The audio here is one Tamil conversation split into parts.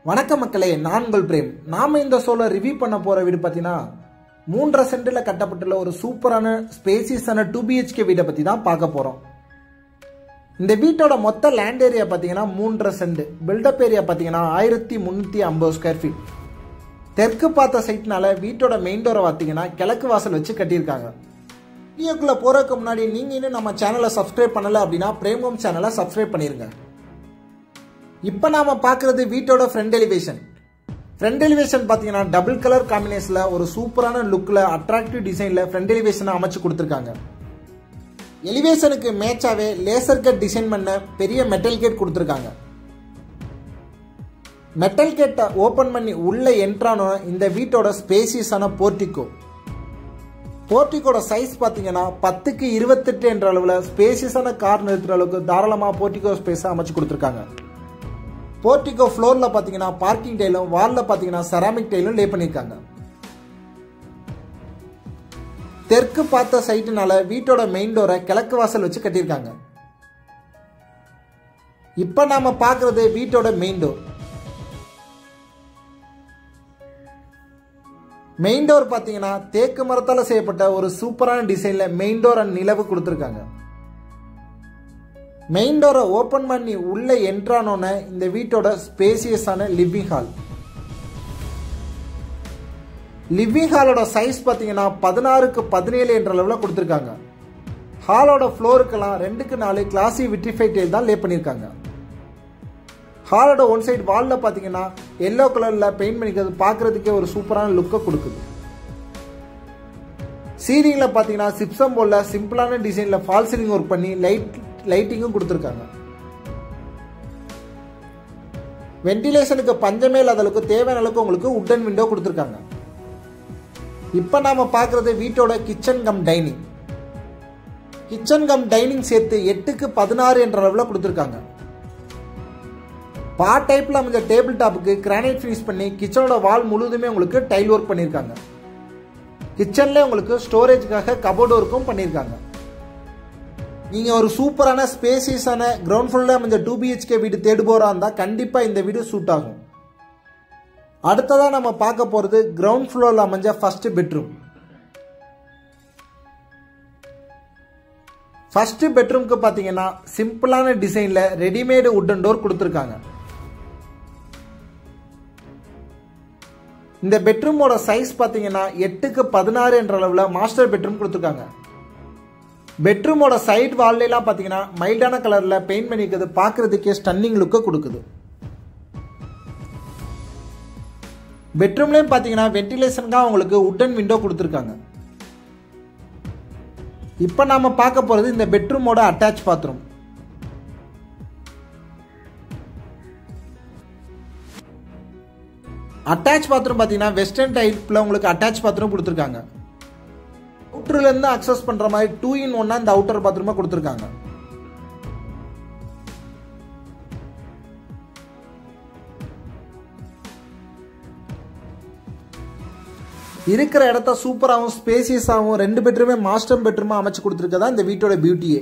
வணக்கம் மக்களே நான் உங்கள் பிரேம் நாம இந்த சோலை ரிவ்யூ பண்ண போற வீடு பார்த்தீங்கன்னா மூன்றரை சென்டில் கட்டப்பட்டுள்ள ஒரு சூப்பரான ஸ்பேசியஸான டூ பிஹெச்கே வீடை பற்றி தான் பார்க்க போகிறோம் இந்த வீட்டோட மொத்த லேண்ட் ஏரியா பார்த்தீங்கன்னா மூன்றரை சென்ட் பில்டப் ஏரியா பார்த்தீங்கன்னா ஆயிரத்தி முந்நூற்றி ஐம்பது ஸ்கொயர் ஃபீட் தெற்கு பார்த்த சைட்னால வீட்டோட மெயின் டோரை பார்த்தீங்கன்னா கிழக்கு வாசல் வச்சு கட்டியிருக்காங்க வீடியோக்குள்ளே போகிறதுக்கு முன்னாடி நீங்கள் இன்னும் நம்ம சேனலை சப்ஸ்கிரைப் பண்ணலை அப்படின்னா பிரேமம் சேனலை சப்ஸ்கிரைப் பண்ணிருங்க இப்போ நாம பார்க்குறது வீட்டோட ஃப்ரண்ட் எலிவேஷன் ஃப்ரண்ட் எலிவேஷன் பார்த்தீங்கன்னா டபுள் கலர் காம்பினேஷனில் ஒரு சூப்பரான லுக்கில் அட்ராக்டிவ் டிசைனில் ஃப்ரண்ட் எலிவேஷனை அமைச்சு கொடுத்துருக்காங்க எலிவேஷனுக்கு மேட்சாவே லேசர் கட் டிசைன் பண்ண பெரிய மெட்டல் கேட் கொடுத்துருக்காங்க மெட்டல் கேட்டை ஓப்பன் பண்ணி உள்ள என்ட்ரானோ இந்த வீட்டோட ஸ்பேசியஸான போர்ட்டிகோ போர்ட்டிகோட சைஸ் பார்த்தீங்கன்னா பத்துக்கு இருபத்தெட்டு என்ற அளவில் ஸ்பேசியஸான கார் நிறுத்துற அளவுக்கு தாராளமாக போர்ட்டிகோ ஸ்பேஸை அமைச்சு கொடுத்துருக்காங்க போர்ட்டிகோ ஃப்ளோரில் பார்த்தீங்கன்னா பார்க்கிங் டைலும் வாலில் பார்த்தீங்கன்னா செராமிக் டைலும் லே பண்ணியிருக்காங்க தெற்கு பார்த்த சைட்டுனால வீட்டோட மெயின் டோரை கிழக்கு வாசல் வச்சு கட்டியிருக்காங்க இப்போ நாம பார்க்கறது வீட்டோட மெயின் டோர் மெயின் டோர் பார்த்தீங்கன்னா தேக்கு மரத்தால் செய்யப்பட்ட ஒரு சூப்பரான டிசைனில் மெயின் டோர் அண்ட் நிலவு கொடுத்துருக்காங்க மெயின் டோரை ஓப்பன் பண்ணி உள்ளே என்ட்ரானோன்னு இந்த வீட்டோட ஸ்பேசியஸான லிவிங் ஹால் லிவிங் ஹாலோட சைஸ் பார்த்தீங்கன்னா பதினாறுக்கு பதினேழு என்ற அளவில் கொடுத்துருக்காங்க ஹாலோட ஃப்ளோருக்கெல்லாம் ரெண்டுக்கு நாலு கிளாசி விட்ரிஃபை டைல் தான் லே பண்ணியிருக்காங்க ஹாலோட ஒன் சைடு வாலில் பார்த்தீங்கன்னா எல்லோ கலரில் பெயிண்ட் பண்ணிக்கிறது பார்க்குறதுக்கே ஒரு சூப்பரான லுக்கை கொடுக்குது சீலிங்கில் பார்த்தீங்கன்னா சிப்சம் போல சிம்பிளான டிசைனில் ஃபால் சீலிங் ஒர்க் பண்ணி லைட் லைட்டிங்கும் கொடுத்துருக்காங்க வென்டிலேஷனுக்கு பஞ்சமே இல்லாத அளவுக்கு தேவையான அளவுக்கு உங்களுக்கு உட்டன் விண்டோ கொடுத்துருக்காங்க இப்போ நாம பார்க்குறது வீட்டோட kitchen cum dining kitchen cum dining சேர்த்து எட்டுக்கு பதினாறு என்ற அளவில் கொடுத்துருக்காங்க பா டைப்பில் அமைஞ்ச டேபிள் டாப்புக்கு கிரானைட் ஃபினிஷ் பண்ணி கிச்சனோட வால் முழுவதுமே உங்களுக்கு டைல் ஒர்க் பண்ணியிருக்காங்க கிச்சனில் உங்களுக்கு ஸ்டோரேஜுக்காக கபோர்டு ஒர்க்கும் பண்ணியிருக்காங்க நீங்கள் ஒரு சூப்பரான ஸ்பேசியஸான கிரவுண்ட் ஃப்ளோரில் அமைஞ்ச டூ பிஹெச்கே வீடு தேடு போகிறா இருந்தால் கண்டிப்பாக இந்த வீடு சூட் ஆகும் அடுத்ததாக நம்ம பார்க்க போகிறது கிரவுண்ட் ஃப்ளோரில் அமைஞ்ச ஃபர்ஸ்ட் பெட்ரூம் ஃபர்ஸ்ட் பெட்ரூம்க்கு பார்த்தீங்கன்னா சிம்பிளான டிசைனில் ரெடிமேடு உட்டன் டோர் கொடுத்துருக்காங்க இந்த பெட்ரூமோட சைஸ் பார்த்தீங்கன்னா எட்டுக்கு பதினாறு என்ற அளவில் மாஸ்டர் பெட்ரூம் கொடுத்துருக்காங்க பெட்ரூமோட சைட் வால்லாம் பார்த்தீங்கன்னா மைல்டான கலரில் பெயிண்ட் பண்ணிக்கிறது பார்க்குறதுக்கே ஸ்டன்னிங் லுக்கை கொடுக்குது பெட்ரூம்லேயும் பார்த்தீங்கன்னா வென்டிலேஷனுக்காக உங்களுக்கு உட்டன் விண்டோ கொடுத்துருக்காங்க இப்போ நாம் பார்க்க போகிறது இந்த பெட்ரூமோட அட்டாச் பாத்ரூம் அட்டாச் பாத்ரூம் பார்த்தீங்கன்னா வெஸ்டர்ன் டைப்பில் உங்களுக்கு அட்டாச் பாத்ரூம் கொடுத்துருக்காங்க அவுட்டர்லேருந்து அக்சஸ் பண்ணுற மாதிரி டூ இன் ஒன்னா இந்த அவுட்டர் பாத்ரூமாக கொடுத்துருக்காங்க இருக்கிற இடத்த சூப்பராகவும் ஸ்பேசியஸாகவும் ரெண்டு பெட்ரூமே மாஸ்டர் பெட்ரூமாக அமைச்சு கொடுத்துருக்கதா இந்த வீட்டோட பியூட்டியே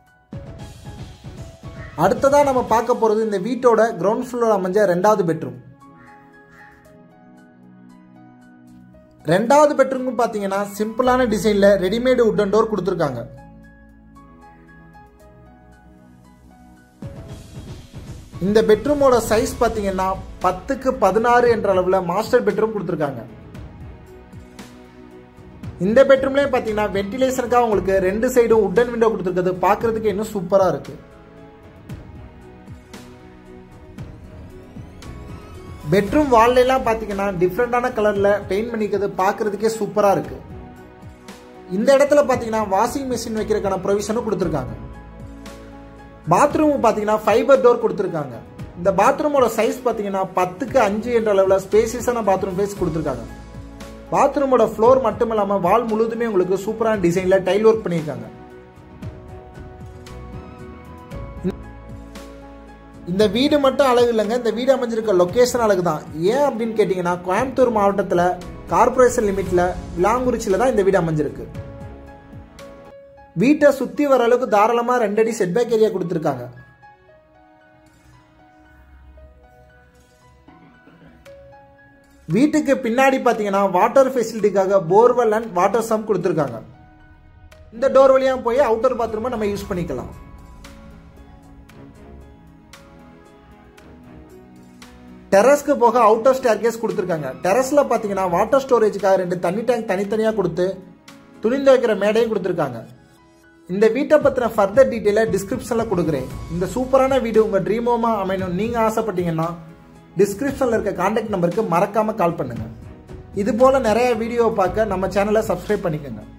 அடுத்ததாக நம்ம பார்க்க போகிறது இந்த வீட்டோட கிரவுண்ட் ஃப்ளோர் அமைஞ்ச ரெண்டாவது பெட்ரூம் ரெண்டாவது பெட்ரூம் பார்த்தீங்கன்னா சிம்பிளான டிசைனில் ரெடிமேடு உட்டன் டோர் கொடுத்துருக்காங்க இந்த பெட்ரூமோட சைஸ் பார்த்தீங்கன்னா பத்துக்கு பதினாறு என்ற அளவில் மாஸ்டர் பெட்ரூம் கொடுத்துருக்காங்க இந்த பெட்ரூம்லேயும் பார்த்தீங்கன்னா வென்டிலேஷனுக்காக உங்களுக்கு ரெண்டு சைடும் உட்டன் விண்டோ கொடுத்துருக்கிறது பார்க்கறதுக்கு இன்னும் சூப்பராக இருக்கு பெட்ரூம் வால்லாம் பார்த்தீங்கன்னா டிஃப்ரெண்டான கலரில் பெயிண்ட் பண்ணிக்கிறது பார்க்கறதுக்கே சூப்பராக இருக்கு இந்த இடத்துல பார்த்தீங்கன்னா வாஷிங் மிஷின் வைக்கிறதுக்கான ப்ரொவிஷனும் கொடுத்துருக்காங்க பாத்ரூம் பார்த்தீங்கன்னா ஃபைபர் டோர் கொடுத்துருக்காங்க இந்த பாத்ரூமோட சைஸ் பார்த்தீங்கன்னா பத்துக்கு அஞ்சு என்ற அளவில் ஸ்பேசியஸான பாத்ரூம் ஃபேஸ் கொடுத்துருக்காங்க பாத்ரூமோட ஃப்ளோர் மட்டும் இல்லாமல் வால் முழுவதுமே உங்களுக்கு சூப்பரான டிசைனில் டைல் ஒர்க் பண்ணியிருக்காங்க இந்த வீடு மட்டும் அழகு இல்லைங்க இந்த வீடு அமைஞ்சிருக்க லொக்கேஷன் அழகு தான் ஏன் அப்படின்னு கேட்டிங்கன்னா கோயம்புத்தூர் மாவட்டத்தில் கார்பரேஷன் லிமிட்டில் விலாங்குறிச்சியில் தான் இந்த வீடு அமைஞ்சிருக்கு வீட்டை சுற்றி வர அளவுக்கு தாராளமாக ரெண்டடி செட்பேக் ஏரியா கொடுத்துருக்காங்க வீட்டுக்கு பின்னாடி பார்த்தீங்கன்னா வாட்டர் ஃபெசிலிட்டிக்காக போர்வெல் அண்ட் வாட்டர் சம் கொடுத்துருக்காங்க இந்த டோர் வழியாக போய் அவுட்டர் பாத்ரூமை நம்ம யூஸ் பண்ணிக்கலாம் டெரஸ்க்கு போக அவுட்டர் ஸ்டேர் கேஸ் கொடுத்துருக்காங்க டெரஸ்ல பார்த்தீங்கன்னா வாட்டர் ஸ்டோரேஜுக்காக ரெண்டு தண்ணி டேங்க் தனித்தனியாக கொடுத்து துணிந்து வைக்கிற மேடையும் கொடுத்துருக்காங்க இந்த வீட்டை பற்றின ஃபர்தர் டீட்டெயிலை டிஸ்கிரிப்ஷனில் கொடுக்குறேன் இந்த சூப்பரான வீடு உங்கள் ட்ரீம் ஹோமாக அமையணும் நீங்கள் ஆசைப்பட்டீங்கன்னா டிஸ்கிரிப்ஷனில் இருக்க கான்டாக்ட் நம்பருக்கு மறக்காமல் கால் பண்ணுங்கள் இது போல் நிறைய வீடியோவை பார்க்க நம்ம சேனலை சப்ஸ்கிரைப் பண்ணிக்கோங்க